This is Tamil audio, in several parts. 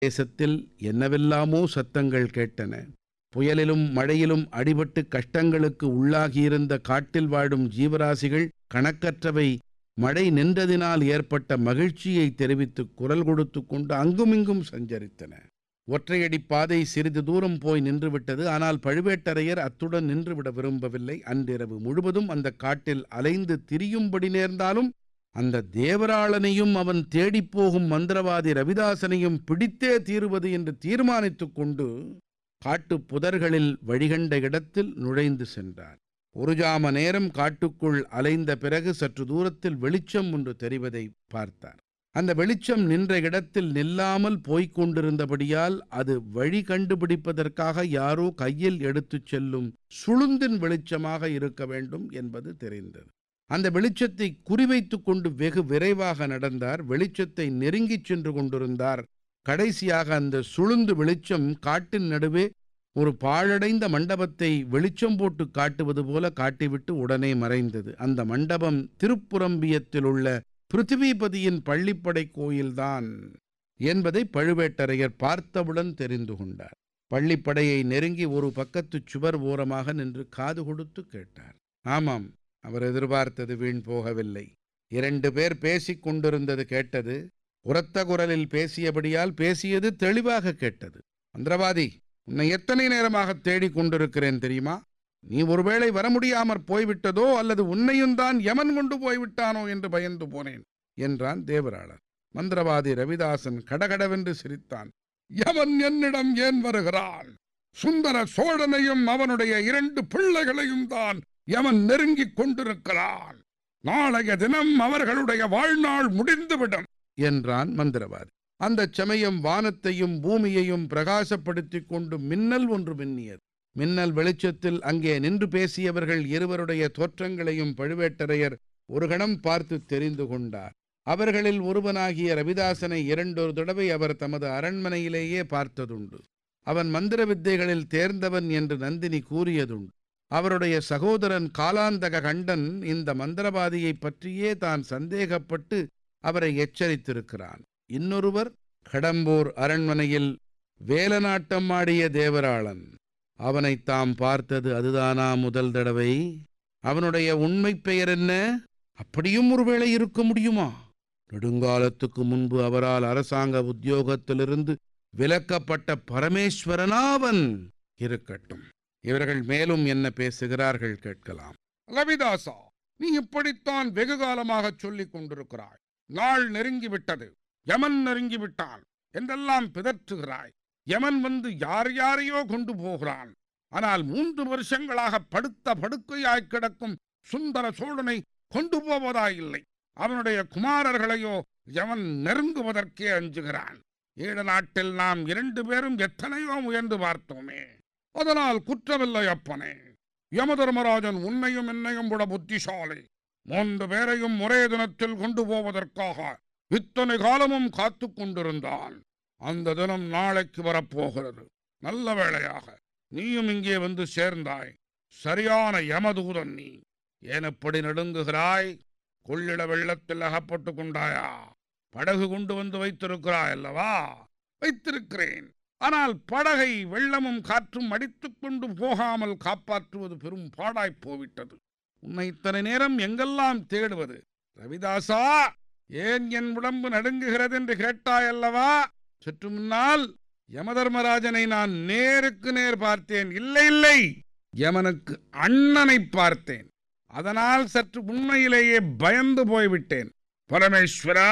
தேசத்தில் என்னவெல்லாமோ சத்தங்கள் கேட்டன புயலிலும் மழையிலும் அடிபட்டு கஷ்டங்களுக்கு உள்ளாகியிருந்த காட்டில் வாழும் ஜீவராசிகள் கணக்கற்றவை மழை நின்றதினால் ஏற்பட்ட மகிழ்ச்சியை தெரிவித்து குரல் கொடுத்து கொண்டு அங்குமிங்கும் சஞ்சரித்தன ஒற்றையடி பாதை சிறிது தூரம் போய் நின்றுவிட்டது ஆனால் பழுவேட்டரையர் அத்துடன் நின்றுவிட விரும்பவில்லை அன்றிரவு முழுவதும் அந்த காட்டில் அலைந்து திரியும்படி நேர்ந்தாலும் அந்த தேவராளனையும் அவன் தேடிப்போகும் மந்திரவாதி ரவிதாசனையும் பிடித்தே தீருவது என்று தீர்மானித்துக் கொண்டு காட்டுப் புதர்களில் வழிகண்ட இடத்தில் நுழைந்து சென்றார் ஒரு ஜாம நேரம் காட்டுக்குள் அலைந்த பிறகு சற்று தூரத்தில் வெளிச்சம் ஒன்று தெரிவதை பார்த்தார் அந்த வெளிச்சம் நின்ற இடத்தில் நில்லாமல் போய்க் கொண்டிருந்தபடியால் அது வழி கண்டுபிடிப்பதற்காக யாரோ கையில் எடுத்துச் செல்லும் சுளுந்தின் வெளிச்சமாக இருக்க வேண்டும் என்பது தெரிந்தது அந்த வெளிச்சத்தை குறிவைத்துக் கொண்டு வெகு விரைவாக நடந்தார் வெளிச்சத்தை நெருங்கிச் சென்று கொண்டிருந்தார் கடைசியாக அந்த சுளுந்து வெளிச்சம் காட்டின் நடுவே ஒரு பாழடைந்த மண்டபத்தை வெளிச்சம் போட்டு காட்டுவது போல காட்டிவிட்டு உடனே மறைந்தது அந்த மண்டபம் திருப்புரம்பியத்தில் உள்ள பிருத்திவிபதியின் பள்ளிப்படை கோயில்தான் என்பதை பழுவேட்டரையர் பார்த்தவுடன் தெரிந்து கொண்டார் பள்ளிப்படையை நெருங்கி ஒரு பக்கத்து சுவர் ஓரமாக நின்று காது கொடுத்து கேட்டார் ஆமாம் அவர் எதிர்பார்த்தது வீண் போகவில்லை இரண்டு பேர் பேசிக் கொண்டிருந்தது கேட்டது உரத்த குரலில் பேசியபடியால் பேசியது தெளிவாக கேட்டது மந்திரவாதி உன்னை எத்தனை நேரமாக தேடிக் கொண்டிருக்கிறேன் தெரியுமா நீ ஒருவேளை வர முடியாமற் போய்விட்டதோ அல்லது உன்னையும் தான் யமன் கொண்டு போய்விட்டானோ என்று பயந்து போனேன் என்றான் தேவராளன் மந்திரவாதி ரவிதாசன் கடகடவென்று சிரித்தான் யமன் என்னிடம் ஏன் வருகிறான் சுந்தர சோழனையும் அவனுடைய இரண்டு பிள்ளைகளையும் தான் யமன் நெருங்கிக் கொண்டிருக்கிறான் நாளைய தினம் அவர்களுடைய வாழ்நாள் முடிந்துவிடும் என்றான் மந்திரவாதி அந்த சமயம் வானத்தையும் பூமியையும் பிரகாசப்படுத்திக் கொண்டு மின்னல் ஒன்று மின்னியது மின்னல் வெளிச்சத்தில் அங்கே நின்று பேசியவர்கள் இருவருடைய தோற்றங்களையும் பழுவேட்டரையர் ஒரு கணம் பார்த்து தெரிந்து கொண்டார் அவர்களில் ஒருவனாகிய ரவிதாசனை இரண்டொரு தடவை அவர் தமது அரண்மனையிலேயே பார்த்ததுண்டு அவன் மந்திர வித்தைகளில் தேர்ந்தவன் என்று நந்தினி கூறியதுண்டு அவருடைய சகோதரன் காலாந்தக கண்டன் இந்த மந்திரவாதியைப் பற்றியே தான் சந்தேகப்பட்டு அவரை எச்சரித்திருக்கிறான் இன்னொருவர் கடம்பூர் அரண்மனையில் வேலநாட்டம் ஆடிய தேவராளன் அவனை தாம் பார்த்தது அதுதானா முதல் தடவை அவனுடைய உண்மை பெயர் என்ன அப்படியும் ஒருவேளை இருக்க முடியுமா நெடுங்காலத்துக்கு முன்பு அவரால் அரசாங்க உத்தியோகத்திலிருந்து விலக்கப்பட்ட பரமேஸ்வரனாவன் இருக்கட்டும் இவர்கள் மேலும் என்ன பேசுகிறார்கள் கேட்கலாம் ரவிதாசா நீ இப்படித்தான் வெகு காலமாக சொல்லிக் கொண்டிருக்கிறாய் நாள் நெருங்கிவிட்டது யமன் நெருங்கி விட்டான் என்றெல்லாம் பிதற்றுகிறாய் யமன் வந்து யார் யாரையோ கொண்டு போகிறான் ஆனால் மூன்று வருஷங்களாக படுத்த படுக்கையாய் கிடக்கும் சுந்தர சோழனை கொண்டு போவதாயில்லை அவனுடைய குமாரர்களையோ யமன் நெருங்குவதற்கே அஞ்சுகிறான் ஈழ நாட்டில் நாம் இரண்டு பேரும் எத்தனையோ முயன்று பார்த்தோமே அதனால் குற்றமில்லை அப்பனே யமதர்மராஜன் உன்னையும் என்னையும் விட புத்திசாலி மூன்று பேரையும் ஒரே தினத்தில் கொண்டு போவதற்காக இத்தனை காலமும் காத்து கொண்டிருந்தான் அந்த தினம் நாளைக்கு வரப்போகிறது நல்ல வேளையாக நீயும் இங்கே வந்து சேர்ந்தாய் சரியான யமதூதன் நீ ஏன் எப்படி நடுங்குகிறாய் கொள்ளிட வெள்ளத்தில் அகப்பட்டு கொண்டாயா படகு கொண்டு வந்து வைத்திருக்கிறாய் அல்லவா வைத்திருக்கிறேன் ஆனால் படகை வெள்ளமும் காற்றும் அடித்துக் கொண்டு போகாமல் காப்பாற்றுவது பெரும் பாடாய்ப் போவிட்டது உன்னை இத்தனை நேரம் எங்கெல்லாம் தேடுவது ரவிதாசா ஏன் என் உடம்பு நடுங்குகிறது என்று கேட்டாயல்லவா சற்று முன்னால் யமதர்மராஜனை நான் நேருக்கு நேர் பார்த்தேன் இல்லை இல்லை யமனுக்கு அண்ணனை பார்த்தேன் அதனால் சற்று உண்மையிலேயே பயந்து போய்விட்டேன் பரமேஸ்வரா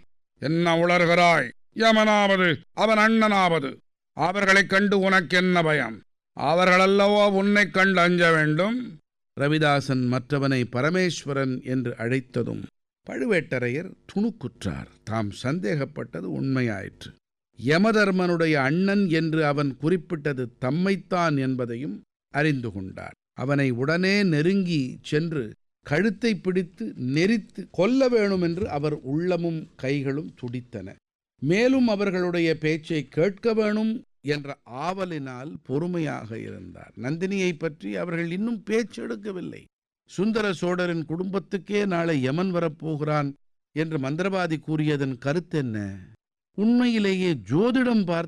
என்ன உளறுகிறாய் யமனாவது அவன் அண்ணனாவது அவர்களைக் கண்டு உனக்கு என்ன பயம் அவர்களல்லவோ உன்னைக் கண்டு அஞ்ச வேண்டும் ரவிதாசன் மற்றவனை பரமேஸ்வரன் என்று அழைத்ததும் பழுவேட்டரையர் துணுக்குற்றார் தாம் சந்தேகப்பட்டது உண்மையாயிற்று யமதர்மனுடைய அண்ணன் என்று அவன் குறிப்பிட்டது தம்மைத்தான் என்பதையும் அறிந்து கொண்டார் அவனை உடனே நெருங்கி சென்று கழுத்தை பிடித்து நெரித்து கொல்ல வேணுமென்று அவர் உள்ளமும் கைகளும் துடித்தன மேலும் அவர்களுடைய பேச்சை கேட்க வேணும் என்ற ஆவலினால் பொறுமையாக இருந்தார் நந்தினியை பற்றி அவர்கள் இன்னும் பேச்செடுக்கவில்லை சுந்தர சோழரின் குடும்பத்துக்கே நாளை யமன் வரப்போகிறான் என்று மந்திரவாதி கூறியதன் கருத்தென்ன உண்மையிலேயே ஜோதிடம் பார்த்து